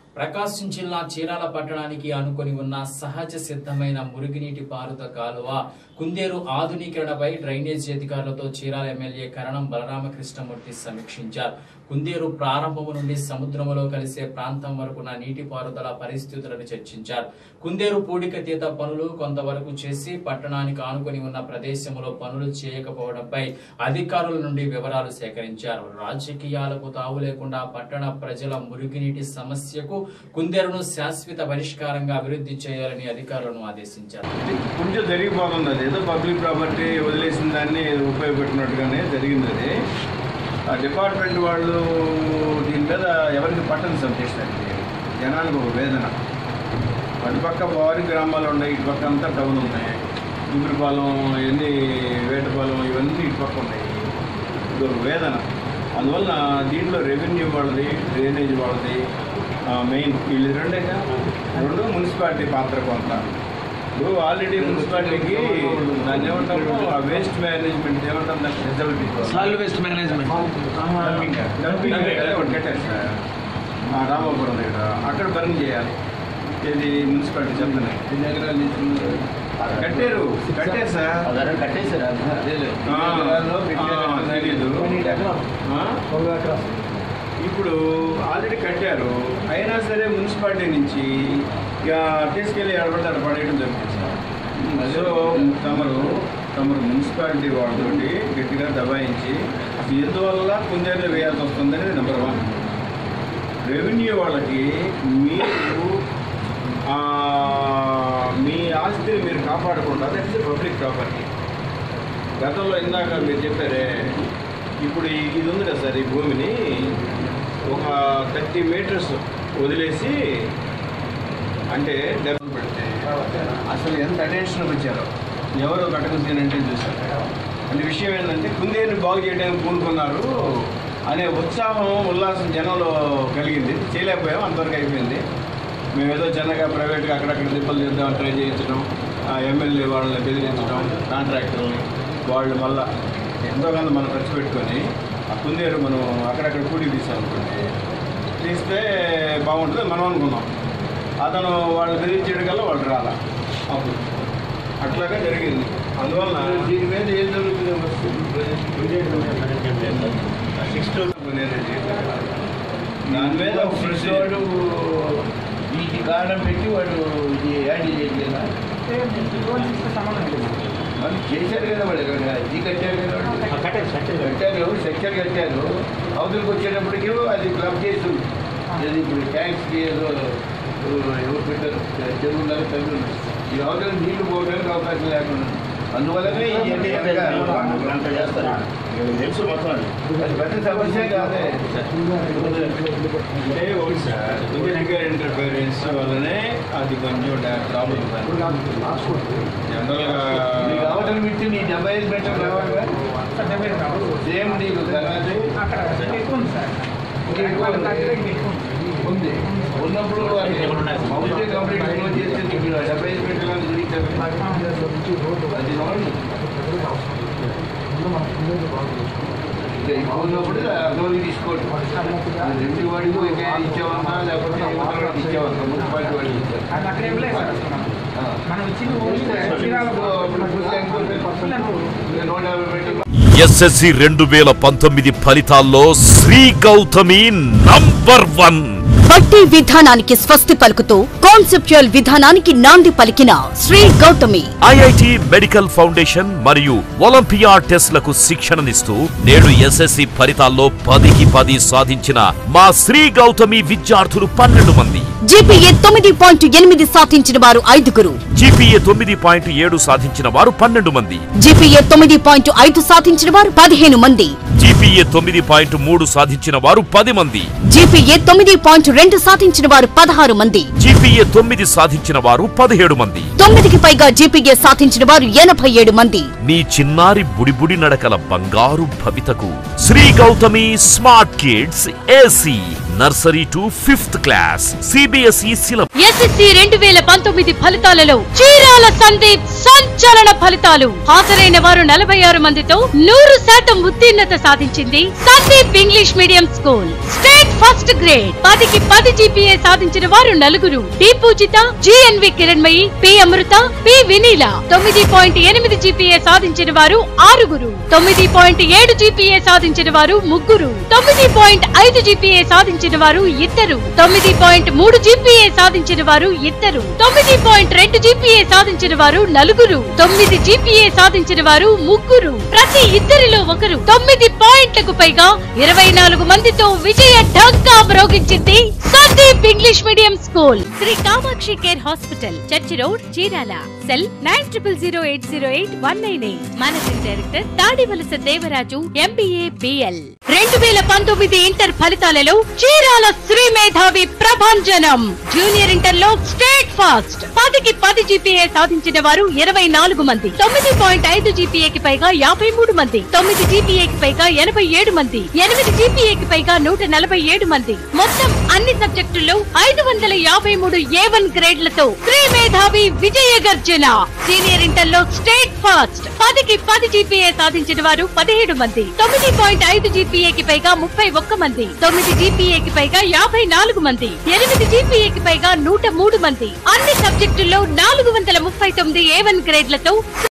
ప్రకాశం జిల్లా చీరాల పట్టణానికి ఆనుకొని ఉన్న సహజ సిద్ధమైన మురుగునీటి పారుద కాలువ కుందేరు ఆధునీకరణపై డ్రైనేజీ అధికారులతో చీరాల ఎమ్మెల్యే కరణం బలరామకృష్ణమూర్తి సమీక్షించారు కుందేరు ప్రారంభము నుండి సముద్రములో కలిసే ప్రాంతం వరకున్న నీటిపారుదల పరిస్థితులను చర్చించారు కుందేరు పూడికతీత పనులు కొంతవరకు చేసి పట్టణానికి ఆనుకొని ఉన్న ప్రదేశంలో పనులు చేయకపోవడంపై అధికారుల నుండి వివరాలు సేకరించారు రాజకీయాలకు తావు లేకుండా పట్టణ ప్రజల మురుగునీటి సమస్యకు కుందేరును శాశ్వత పరిష్కారంగా అభివృద్ధి చేయాలని అధికారులను ఆదేశించారు ఇది కొంచెం జరిగిపోతుంది అది ఏదో పబ్లిక్ ప్రాపర్టీ వదిలేసిన దాన్ని ఉపయోగపెట్టినట్టుగానే జరిగింది అది ఆ డిపార్ట్మెంట్ వాళ్ళు దీని మీద ఎవరికి పట్టని సబ్జెక్ట్ అండి జనానికి ఒక వేదన అటుపక్క బారి గ్రామాలు ఉన్నాయి ఇటుపక్క అంతా టౌన్ ఉన్నాయి గుబిరిపాలెం ఇవన్నీ వేటపాలెం ఇవన్నీ ఇటుపక్క ఉన్నాయి ఇది ఒక వేదన అందువల్ల దీంట్లో రెవెన్యూ వాళ్ళది డ్రైనేజ్ వాళ్ళది మెయిన్ వీళ్ళు రెండేగా రెండు మున్సిపాలిటీ పాత్ర కొంత ఇప్పుడు ఆల్రెడీ మున్సిపాలిటీకి దాన్ని ఏమంటాము ఆ వేస్ట్ మేనేజ్మెంట్ ఏమంటాం దానికి result solve waste management dumping అదే ఒకటి కట్టారు సార్ ఆ రామాపురం దగ్గర అక్కడ బర్న్ చేయాలి ఇది మున్సిపాలిటీ చెప్తున్నాయి కట్టారు కట్టారు సార్ కట్టేశారు అదేలే ఆ, ఆ, తెలీదు. ఆ? ఇప్పుడు ఆల్రెడీ కట్టారు అయినా సరే మున్సిపాలిటీ నుంచి ఇక తీసుకెళ్ళి ఎడబడ్డారు పడేయడం జరుగుతుంది సార్ సో తమరు తమరు మున్సిపాలిటీ వాళ్ళతోటి గట్టిగా దబాయించి ఎందువల్ల కుందేళ్ళు వేయాల్సి వస్తుందనేది నెంబర్ వన్ రెవెన్యూ వాళ్ళకి మీరు ఆ, మీ ఆస్తిని మీరు కాపాడకుండా దట్ ఇస్ పబ్లిక్ ప్రాపర్టీ గతంలో ఇందాక మీరు చెప్పారే ఇప్పుడు ఈ- ఇది ఉంది కదా సార్ ఈ భూమిని ఒక థర్టీ మీటర్స్ వదిలేసి అంటే డెవలప్ పెడితే అసలు ఎంత అటెన్షన్ వచ్చారో ఎవరు కట్టకుంటే చూశారు అంటే విషయం ఏంటంటే కుందేలు బాగు చేయడానికి పూనుకున్నారు అనే ఉత్సాహం ఉల్లాసం జనంలో కలిగింది చేయలేకపోయాం అంతవరకు అయిపోయింది మేము ఏదో చిన్నగా ప్రైవేట్గా అక్కడక్కడ దిబ్బలు చేద్దాం ట్రై చేయించడం ఆ ఎమ్మెల్యే వాళ్ళని బెదిరించడం కాంట్రాక్టర్ని వాళ్ళు మళ్ళా ఎంతో కొంత మనం ఖర్చు పెట్టుకొని ఆ కుందేరు మనం అక్కడక్కడ కూడి తీసామనుకోండి తీస్తే బాగుంటుంది మనం అనుకున్నాం అతను వాళ్ళు బెదిరించేయడం కల్లా వాళ్ళు రాలా అప్పుడు అట్లాగా జరిగింది అందువల్ల దీని మీద ఏం జరుగుతుంది సిక్స్ దాని మీద ఒక ప్రొసీజర్ వాడు వీటి కారణం పెట్టి వాడు ఇది యాడ్ చేయగల వాళ్ళు చేశారు కదా వాడు ఎక్కడ ఇది కట్టారు కదా వాళ్ళు. కట్టారు స్ట్రక్చర్ కట్టారు అవతలకి వచ్చేటప్పటికి అది క్లబ్ చేసి అది ఇప్పుడు ట్యాంక్స్కి ఏదో ఎవరు పెట్టారు చెరువులాగా తగ్గు ఈ అవతల నీళ్లు పోవడానికి అవకాశం లేకుండా అందువల్లనే ఈ అంటే అంత చేస్తారు తెలుసు మొత్తం అది. అది పెద్ద సమస్య కాదే అంటే ఒకటి సార్ పొలిటికల్ ఇంటర్ఫీరెన్స్ వల్లనే అది కొంచెం ప్రాబ్లం జనరల్గా నీకు అవతల పెట్టి నీ డెబ్బై ఐదు మీటర్లు రావాలి సేమ్ నీకు తర్వాత ఉంది ఉన్నప్పుడు మౌలిక కంప్లీట్ క్లోజ్ చేస్తే నీకు డెబ్బై ఐదు మీటర్లు అని తిరిగితే అది నార్మల్. ఇంకా ఎక్కువ ఉన్నప్పుడు అర్థమని తీసుకోండి అది రెండు వాడికి ఒక ఇచ్చేవన్నా లేకపోతే ఇవ్వకుండా ఇచ్చేవన్నా మున్సిపాలిటీ వాడికి ఇచ్చారు ఆ. మనం ఇచ్చింది ఓన్లీ చీరాల అప్పుడు ఫుల్ ఎంక్వైరీ ఇంకా నూట యాభై మీటర్లు ఎస్ఎస్సి రెండు వేల పంతొమ్మిది ఫలితాల్లో శ్రీ గౌతమి నంబర్ వన్ బట్టి విధానానికి స్వస్తి పలుకుతూ కాన్సెప్చువల్ విధానానికి నాంది పలికిన Sri Gautami IIT medical foundation మరియు ఒలింపియా టెస్ట్లకు శిక్షణనిస్తూ నేడు ఎస్ఎస్సి ఫలితాల్లో పదికి పది సాధించిన మా శ్రీ గౌతమి విద్యార్థులు పన్నెండు మంది జీపీఏ తొమ్మిది పాయింట్ ఎనిమిది సాధించిన వారు ఐదుగురు జీపీఏ తొమ్మిది పాయింట్ ఏడు సాధించిన వారు పన్నెండు మంది జీపీఏ తొమ్మిది పాయింట్ ఐదు సాధించిన వారు పదిహేను మంది జీపీఏ తొమ్మిది పాయింట్ మూడు సాధించిన వారు పది మంది జీపీఏ తొమ్మిది పాయింట్ రెండు సాధించిన వారు పదహారు మంది జీపీఏ తొమ్మిది సాధించిన వారు పదిహేడు మంది తొమ్మిదికి పైగా జీపీఏ సాధించిన వారు ఎనభై ఏడు మంది నీ చిన్నారి బుడిబుడి నడకల బంగారు భవితకు Sri Gautami smart kids AC nursery to fifth class CBSE syllabus SSC రెండు వేల పంతొమ్మిది ఫలితాలలో చీరాల సందీప్ సంచలన ఫలితాలు హాజరైన వారు నలభై ఆరు మందితో నూరు శాతం ఉత్తీర్ణత సాధించింది Sandeep English medium school state first grade పదికి పది జీపీఏ సాధించిన వారు నలుగురు D Poojitha GNV Kiranmayi P Amrutha P Vineela తొమ్మిది పాయింట్ ఎనిమిది జీపీఏ సాధించిన వారు ఆరుగురు తొమ్మిది పాయింట్ ఏడు జీపీఏ సాధించిన వారు ముగ్గురు తొమ్మిది పాయింట్ ఐదు జీపీఏ సాధించిన వారు ఇద్దరు తొమ్మిది పాయింట్ మూడు జీపీఏ సాధించిన వారు ఇద్దరు తొమ్మిది పాయింట్ రెండు జీపీఏ సాధించిన వారు నలుగురు తొమ్మిది జీపీఏ సాధించిన వారు ముగ్గురు ప్రతి ఇద్దరిలో ఒకరు తొమ్మిది పాయింట్లకు పైగా ఇరవై నాలుగు మందితో విజయ ఢంకా మ్రోగించింది Sandeep English medium school Sri Kamakshi care hospital church road Chirala cell nine triple zero eight zero eight one nine eight managing director Tadivalasa Devaraju MBA BL రెండు వేల పంతొమ్మిది ఇంటర్ ఫలితాలలో చీరాల శ్రీ మేధావి ప్రభంజనం జూనియర్ ఇంటర్ లో స్టేట్ ఫాస్ట్ పదికి పది జీపీఏ సాధించిన వారు ఇరవై నాలుగు మంది తొమ్మిది పాయింట్ ఐదు జీపీఏకి పైగా యాభై మూడు మంది తొమ్మిది జీపీఏకి పైగా ఎనభై ఏడు మంది ఎనిమిది జీపీఏకి పైగా నూట నలభై ఏడు మంది మొత్తం అన్ని సబ్జెక్టుల్లో ఐదు వందల యాభై మూడు ఏ వన్ గ్రేడ్లతో శ్రీ మేధావి విజయ గర్జన సీనియర్ ఇంటర్ లో స్టేట్ ఫాస్ట్ పదికి పది జీపీఏ సాధించిన వారు పదిహేడు మంది తొమ్మిది పాయింట్ ఐదు జీపీఏకి పైగా ముప్పై ఒక్క మంది తొమ్మిది జీపీఏకి పైగా యాభై నాలుగు మంది ఎనిమిది జీపీఏకి పైగా నూట మూడు మంది అన్ని సబ్జెక్టుల్లో నాలుగు వందల ముప్పై తొమ్మిది ఏ వన్ గ్రేడ్లతో